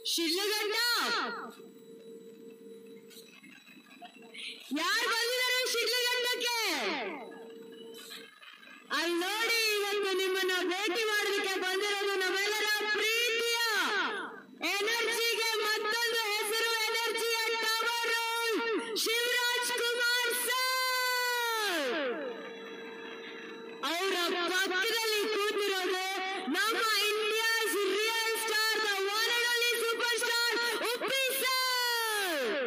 ಶಿಡ್ಲಘಟ್ಟ ಯಾರು ಬಂದಿದ್ದಾರೆ ಶಿಡ್ಲಘಟ್ಟಕ್ಕೆ ಅಲ್ಲಿ ನೋಡಿ ಇವತ್ತು ನಿಮ್ಮನ್ನ ಭೇಟಿ ಮಾಡೋದಕ್ಕೆ ಬಂದಿರೋದು ನಮ್ಮೆಲ್ಲರ ಪ್ರೀತಿಯ ಎನರ್ಜಿಗೆ ಮತ್ತೊಂದು ಹೆಸರು ಎನರ್ಜಿಯ ಟವರ್ ಶಿವರಾಜ್ ಕುಮಾರ್ ಸರ್ ಅವರ ಪಕ್ಕದಲ್ಲಿ ಕೂತಿರೋದು ನಮ್ಮ India's real star the one and only super star Uppi sir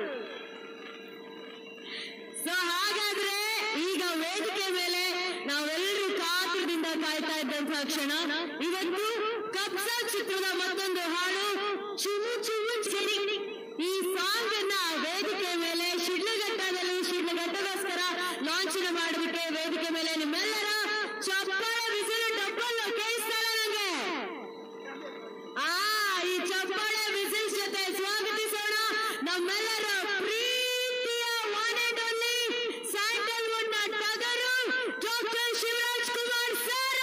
so ಹಾಗಾದ್ರೆ ಈಗ ವೇದಿಕೆ ಮೇಲೆ ನಾವೆಲ್ಲರೂ ಕಾತುರದಿಂದ ಕಾಯ್ತಾ ಇದ್ದಂತಹ ಕ್ಷಣ ಇವತ್ತು ಕಬ್ಜಾ ಚಿತ್ರದ ಮತ್ತೊಂದು ಹಾಡು ಚುಮು ಚುಮು ಚರಿ ಈ ಸಾಂಗ್ ಅನ್ನ ವೇದಿಕೆ ಮೇಲೆ ಶಿಡ್ಲಘಟ್ಟದಲ್ಲಿ ಶಿಡ್ಲಘಟ್ಟಗೋಸ್ಕರ ಲಾಂಚ್ ಮಾಡಿಬಿಟ್ಟು ವೇದಿಕೆ ಮೇಲೆ ನಿಮ್ಮೆಲ್ಲರ ಚಪ್ಪಾಳೆ ಬಿಸಿಲು ಡಬ್ಬಲ್ ಕೇಳಿಸ್ತಾರ ನಂಗೆ ಆ ಈ ಚಪ್ಪಾಳೆ ವಿಸಿಲ್ ಜೊತೆ ಸ್ವಾಗತಿಸೋಣ ನಮ್ಮೆಲ್ಲರ ಪ್ರೀತಿಯ ಒನ್ ಅಂಡ್ ಓನ್ಲಿ ಸ್ಯಾಂಡಲ್ವುಡ್ ನ ಟಗರು ಡಾಕ್ಟರ್ ಶಿವರಾಜ್ ಕುಮಾರ್ ಸರ್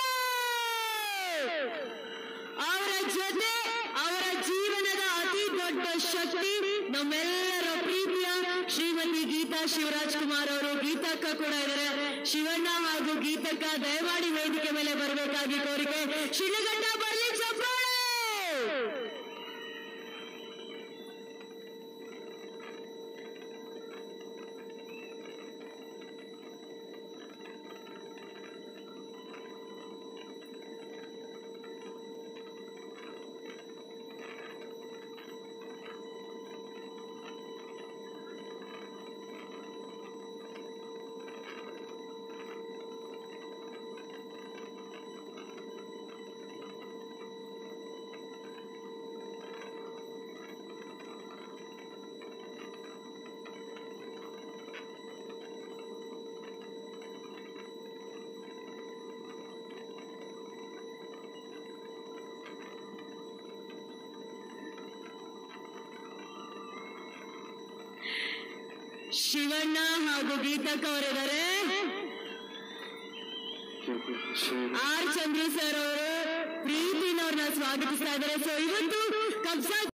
ಅವರ ಜೊತೆ ಅವರ ಜೀವನದ ಅತಿ ದೊಡ್ಡ ಶಕ್ತಿ ನಮ್ಮೆಲ್ಲರ ಪ್ರೀತಿಯ ಶ್ರೀಮತಿ ಗೀತಾ ಶಿವರಾಜ್ ಕುಮಾರ್ ಅವರು ಗೀತಕ್ಕ ಕೂಡ ಇದ್ದಾರೆ ಶಿವಣ್ಣ ಹಾಗೂ ಗೀತಕ್ಕ ದಯಮಾಡಿ ವೇದಿಕೆ ಮೇಲೆ ಬರಬೇಕಾಗಿ ಕೋರಿಕೆ ಶಿಲಘಟ್ಟ ಬರಲಿ ಚಪ್ಪಾಳೆ ಶಿವಣ್ಣ ಹಾಗೂ ಗೀತಕ್ಕ ಅವರಿದ್ದಾರೆ ಆರ್ ಚಂದ್ರು ಸರ್ ಅವರು ಪ್ರೀತಿನವ್ರನ್ನ ಸ್ವಾಗತಿಸ್ತಾ ಇದ್ದಾರೆ ಸೊ ಇವತ್ತು ಕಬ್ಜಾ